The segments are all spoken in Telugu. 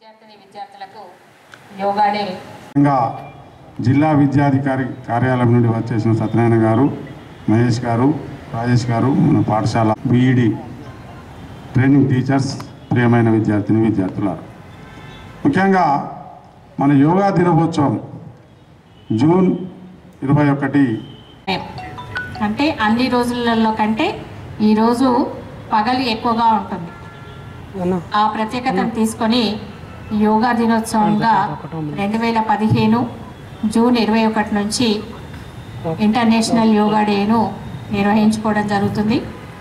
విద్యార్థిని విద్యార్థులకు యోగా డే ఇంకా జిల్లా విద్యాధికారి కార్యాలయం నుండి వచ్చేసిన సత్యనారాయణ గారు మహేష్ గారు రాజేష్ గారు మన పాఠశాల బీఈడి ట్రైనింగ్ టీచర్స్ ప్రియమైన విద్యార్థిని విద్యార్థులారు ముఖ్యంగా మన యోగా దినోత్సవం జూన్ ఇరవై ఒకటి అంటే అన్ని రోజులలో కంటే ఈరోజు పగలు ఎక్కువగా ఉంటుంది ఆ ప్రత్యేకతను తీసుకొని యోగా దినోత్సవంగా రెండు వేల పదిహేను జూన్ ఇరవై ఒకటి నుంచి ఇంటర్నేషనల్ యోగా డేను నిర్వహించుకోవడం జరుగుతుంది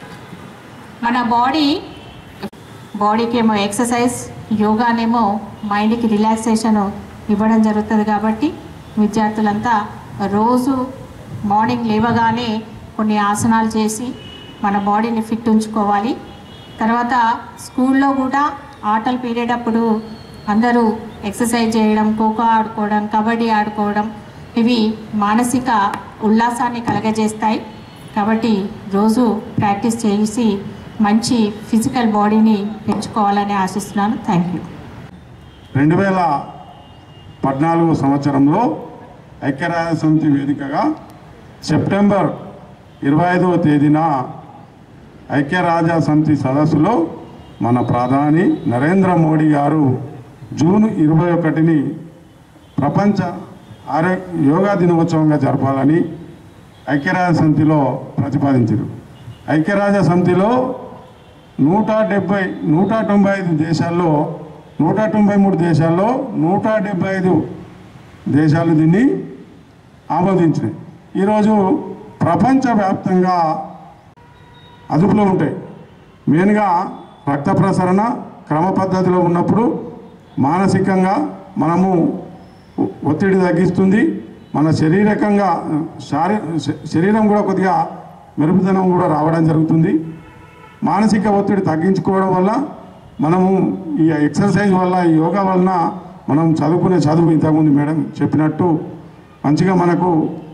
మన బాడీ బాడీకి ఏమో ఎక్సర్సైజ్ యోగానేమో మైండ్కి రిలాక్సేషన్ ఇవ్వడం జరుగుతుంది కాబట్టి విద్యార్థులంతా రోజు మార్నింగ్ లేవగానే కొన్ని ఆసనాలు చేసి మన బాడీని ఫిట్ ఉంచుకోవాలి తర్వాత స్కూల్లో కూడా ఆటల పీరియడ్ అప్పుడు అందరూ ఎక్సర్సైజ్ చేయడం ఖోఖో ఆడుకోవడం కబడ్డీ ఆడుకోవడం ఇవి మానసిక ఉల్లాసాన్ని కలగజేస్తాయి కాబట్టి రోజు ప్రాక్టీస్ చేసి మంచి ఫిజికల్ బాడీని పెంచుకోవాలని ఆశిస్తున్నాను థ్యాంక్ యూ రెండు వేల పద్నాలుగు సంవత్సరంలో ఐక్యరాజ్య సమితి వేదికగా సెప్టెంబర్ ఇరవై ఐదవ తేదీన ఐక్యరాజ్య సమితి సదస్సులో మన ప్రధాని నరేంద్ర మోడీ గారు జూన్ ఇరవై ఒకటిని ప్రపంచ ఆరో యోగా దినోత్సవంగా జరపాలని ఐక్యరాజ్య సమితిలో ప్రతిపాదించారు ఐక్యరాజ్య సమితిలో నూట డెబ్బై నూట తొంభై ఐదు దేశాల్లో నూట తొంభై మూడు దేశాల్లో నూట డెబ్బై ఐదు దేశాలు దీన్ని ఆమోదించినాయి ఈరోజు ప్రపంచవ్యాప్తంగా అదుపులో ఉంటాయి మెయిన్గా రక్త ప్రసరణ క్రమ పద్ధతిలో ఉన్నప్పుడు మానసికంగా మనము ఒ- ఒత్తిడి తగ్గిస్తుంది మన శారీరకంగా శారీ శ- శరీరం కూడా కొద్దిగా మెరుపుదనం కూడా రావడం జరుగుతుంది మానసిక ఒత్తిడి తగ్గించుకోవడం వల్ల మనము ఈ ఎక్సర్సైజ్ వల్ల ఈ యోగా వలన మనం చదువుకునే చదువు ఇంతకుముందు మేడం చెప్పినట్టు మంచిగా మనకు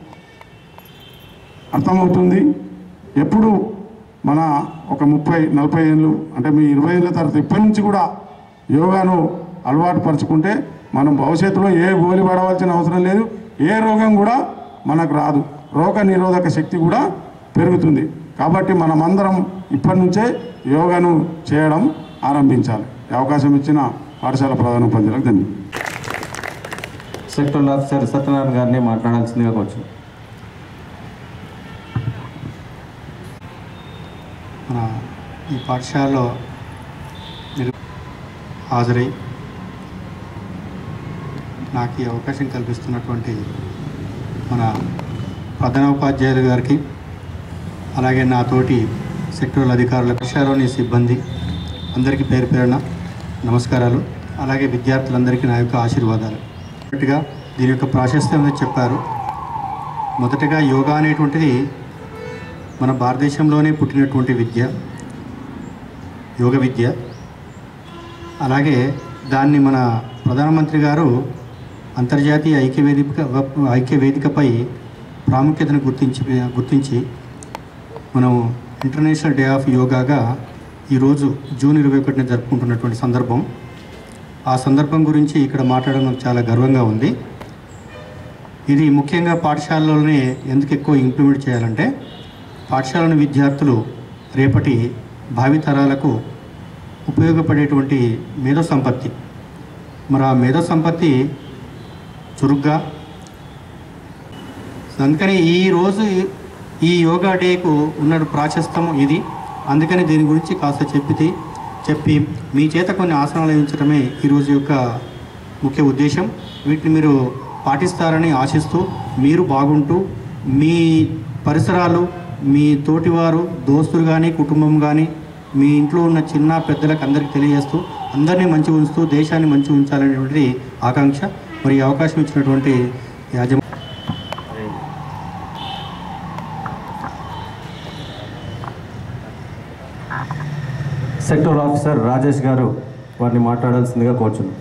అర్థమవుతుంది ఎప్పుడు మన ఒక ముప్పై నలభై ఏళ్ళు అంటే మీ ఇరవై ఏళ్ళ తర్వాత ఇప్పటి నుంచి కూడా యోగాను అలవాటు పరుచుకుంటే మనం భవిష్యత్తులో ఏ గోలి పడవలసిన అవసరం లేదు ఏ రోగం కూడా మనకు రాదు రోగ నిరోధక శక్తి కూడా పెరుగుతుంది కాబట్టి మనమందరం ఇప్పటి నుంచే యోగాను చేయడం ఆరంభించాలి ఈ అవకాశం ఇచ్చిన పాఠశాల ప్రధాన ఉపాధ్యాయులకు ధన్యవాదాలు సెక్టర్ ఆఫీసర్ సత్యనారాయణ గారిని మాట్లాడాల్సిందిగా కూర్చు మన ఈ పాఠశాలలో నిరు హాజరై నాకు ఈ అవకాశం కల్పిస్తున్నటువంటి మన ప్రధానోపాధ్యాయులు గారికి అలాగే నా తోటి సెక్టరల్ అధికారుల పాఠశాలలోని సిబ్బంది అందరికీ పేరు పేరున నమస్కారాలు అలాగే విద్యార్థులందరికీ నా యొక్క ఆశీర్వాదాలు మొదటిగా దీని యొక్క ప్రాశస్త్యం అనేది చెప్పారు మొదటగా యోగా అనేటువంటిది మన భారతదేశంలోనే పుట్టినటువంటి విద్య యోగ విద్య అలాగే దాన్ని మన ప్రధానమంత్రి గారు అంతర్జాతీయ ఐక్య వేదిక ఐక్య వేదికపై ప్రాముఖ్యతను గుర్తించి గుర్తించి మనం ఇంటర్నేషనల్ డే ఆఫ్ యోగాగా ఈరోజు జూన్ ఇరవై ఒకటిన జరుపుకుంటున్నటువంటి సందర్భం ఆ సందర్భం గురించి ఇక్కడ మాట్లాడడం నాకు చాలా గర్వంగా ఉంది ఇది ముఖ్యంగా పాఠశాలలోనే ఎందుకు ఎక్కువ ఇంప్లిమెంట్ చేయాలంటే పాఠశాలను విద్యార్థులు రేపటి భావితరాలకు ఉపయోగపడేటువంటి మేధో సంపత్తి మరి ఆ మేధో సంపత్తి చురుగ్గా అందుకని ఈ రోజు ఈ యోగా డేకు ఉన్న ప్రాశస్తం ఇది అందుకని దీని గురించి కాస్త చెప్పి చెప్పి మీ చేత కొన్ని ఆసనాలు వేయించడమే ఈరోజు యొక్క ముఖ్య ఉద్దేశం వీటిని మీరు పాటిస్తారని ఆశిస్తూ మీరు బాగుంటూ మీ పరిసరాలు మీ తోటివారు దోస్తులు కానీ కుటుంబం కానీ మీ ఇంట్లో ఉన్న చిన్న పెద్దలకు అందరికీ తెలియజేస్తూ అందరినీ మంచి ఉంచుతూ దేశాన్ని మంచి ఉంచాలనేటువంటిది ఆకాంక్ష మరి ఈ అవకాశం ఇచ్చినటువంటి యాజమా సెక్టర్ ఆఫీసర్ రాజేష్ గారు వారిని మాట్లాడాల్సిందిగా కోరుచున్నాం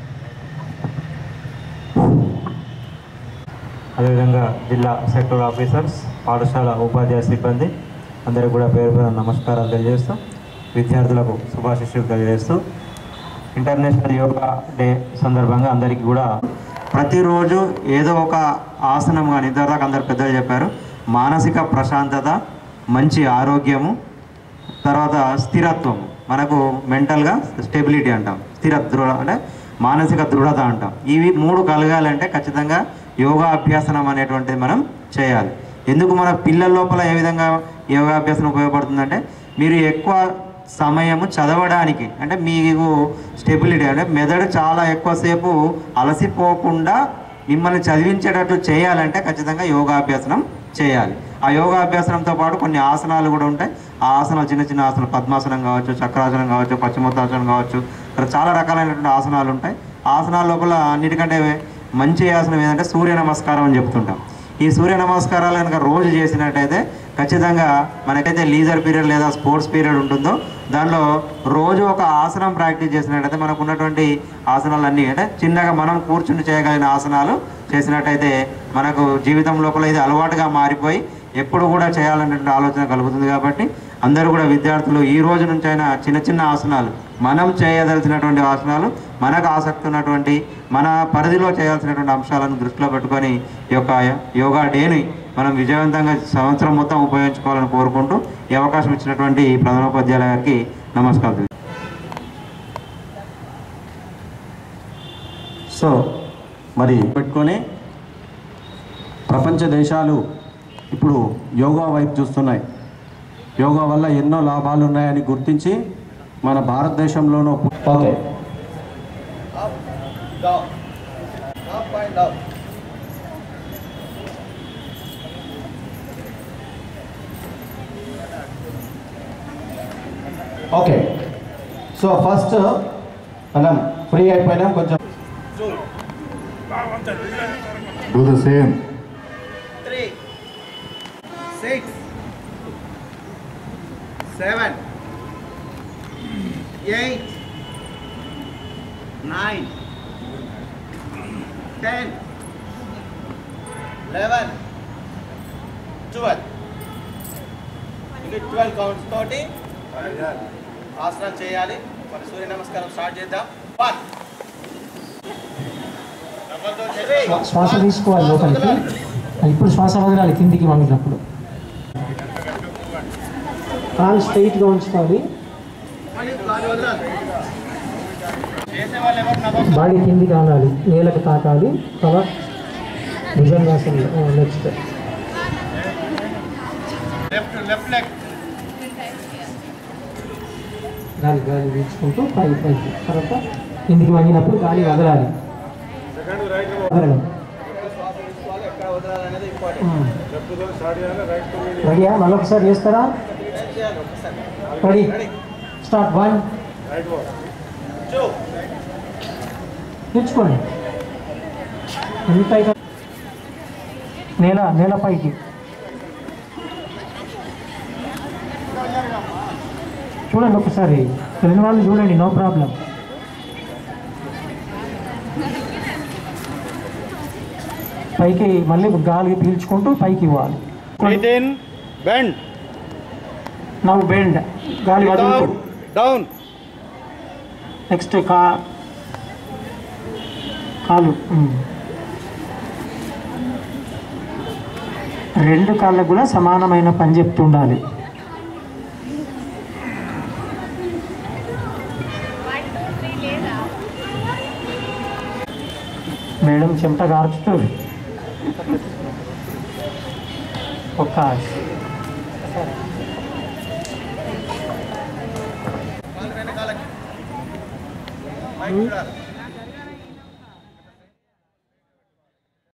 అదేవిధంగా జిల్లా సెక్టర్ ఆఫీసర్స్ పాఠశాల ఉపాధ్యాయ సిబ్బంది అందరికీ కూడా పేరు పేరు నమస్కారాలు తెలియజేస్తూ విద్యార్థులకు శుభాశిష్యులు తెలియజేస్తూ ఇంటర్నేషనల్ యోగా డే సందర్భంగా అందరికీ కూడా ప్రతిరోజు ఏదో ఒక ఆసనం కానీ ఇంతవరకు అందరు పెద్దలు చెప్పారు మానసిక ప్రశాంతత మంచి ఆరోగ్యము తర్వాత స్థిరత్వం మనకు మెంటల్గా స్టెబిలిటీ అంటాం స్థిర దృఢ అంటే మానసిక దృఢత అంటాం ఇవి మూడు కలగాలంటే ఖచ్చితంగా యోగా అభ్యాసనం అనేటువంటిది మనం చేయాలి ఎందుకు మన పిల్లల లోపల ఏ విధంగా యోగాభ్యాసనం ఉపయోగపడుతుందంటే మీరు ఎక్కువ సమయము చదవడానికి అంటే మీకు స్టెబిలిటీ అంటే మెదడు చాలా ఎక్కువసేపు అలసిపోకుండా మిమ్మల్ని చదివించేటట్లు చేయాలంటే ఖచ్చితంగా యోగాభ్యాసనం చేయాలి ఆ యోగాభ్యాసనంతో పాటు కొన్ని ఆసనాలు కూడా ఉంటాయి ఆ ఆసనాలు చిన్న చిన్న ఆసనాలు పద్మాసనం కావచ్చు చక్రాసనం కావచ్చు పశ్చిమోత్తాసనం కావచ్చు ఇక్కడ చాలా రకాలైనటువంటి ఆసనాలు ఉంటాయి ఆసనాల లోపల అన్నిటికంటే మంచి ఆసనం ఏంటంటే సూర్య నమస్కారం అని చెప్తుంటాం ఈ సూర్య నమస్కారాలు కనుక రోజు చేసినట్టయితే ఖచ్చితంగా మనకైతే లీజర్ పీరియడ్ లేదా స్పోర్ట్స్ పీరియడ్ ఉంటుందో దానిలో రోజు ఒక ఆసనం ప్రాక్టీస్ చేసినట్టయితే మనకు ఉన్నటువంటి ఆసనాలన్నీ అంటే చిన్నగా మనం కూర్చుని చేయగలిగిన ఆసనాలు చేసినట్టయితే మనకు జీవితం లోపల ఇది అలవాటుగా మారిపోయి ఎప్పుడు కూడా చేయాలనేటువంటి ఆలోచన కలుగుతుంది కాబట్టి అందరూ కూడా విద్యార్థులు ఈ రోజు నుంచైనా చిన్న చిన్న ఆసనాలు మనం చేయదలిసినటువంటి ఆసనాలు మనకు ఆసక్తి ఉన్నటువంటి మన పరిధిలో చేయాల్సినటువంటి అంశాలను దృష్టిలో పెట్టుకొని ఈ యొక్క యోగా డేని మనం విజయవంతంగా సంవత్సరం మొత్తం ఉపయోగించుకోవాలని కోరుకుంటూ ఈ అవకాశం ఇచ్చినటువంటి ప్రధానోపాధ్యాయుల గారికి నమస్కారం సో మరి పెట్టుకొని ప్రపంచ దేశాలు ఇప్పుడు యోగా వైపు చూస్తున్నాయి యోగా వల్ల ఎన్నో లాభాలు ఉన్నాయని గుర్తించి మన భారతదేశంలోనూ ఓకే ఓకే సో ఫస్ట్ మనం ఫ్రీ అయిపోయినాం కొంచెం Do the same. three, six, seven, eight, nine, ten, eleven, twelve. ఇంకా ట్వెల్వ్ కౌంట్స్ తోటి ఆసనం చేయాలి మరి సూర్య నమస్కారం స్టార్ట్ చేద్దాం వన్ శ్వాస తీసుకోవాలి లోపలికి ఇప్పుడు శ్వాస వదలాలి కిందికి వంగినప్పుడు కాలు స్ట్రైట్గా ఉంచుకోవాలి చేసే వాళ్ళు ఎవరు నమస్కారం బాడీ కిందికి ఆనాలి నేలకు తాకాలి తల భుజంగాసనం నెక్స్ట్ లెఫ్ట్ లెఫ్ట్ లెగ్ గాలి గాలి పీల్చుకుంటూ పై పైకి తర్వాత కిందికి వంగినప్పుడు గాలి వదలాలి వదలడం ఎక్కడ వదలాలనేది ఇంపార్టెంట్ రెడీయా మళ్ళొకసారి చేస్తారా రెడీ స్టార్ట్ వన్ టూ పీల్చుకోండి ఎంత అయితే నేల నేలపైకి చూడండి ఒకసారి తెలియని వాళ్ళు చూడండి నో ప్రాబ్లం పైకి మళ్ళీ గాలి పీల్చుకుంటూ పైకి ఇవ్వాలి బ్రీత్ ఇన్ బెండ్ నవ్వు బెండ్ గాలి వదులుతూ డౌన్ డౌన్ నెక్స్ట్ కా కాలు ఉమ్. రెండు కాళ్ళకు కూడా సమానమైన పని చెప్తుండాలి మేడం చెమట గార్చుతూ ఒక్క కాలు వెనకాలకి మైక్ చూడాలి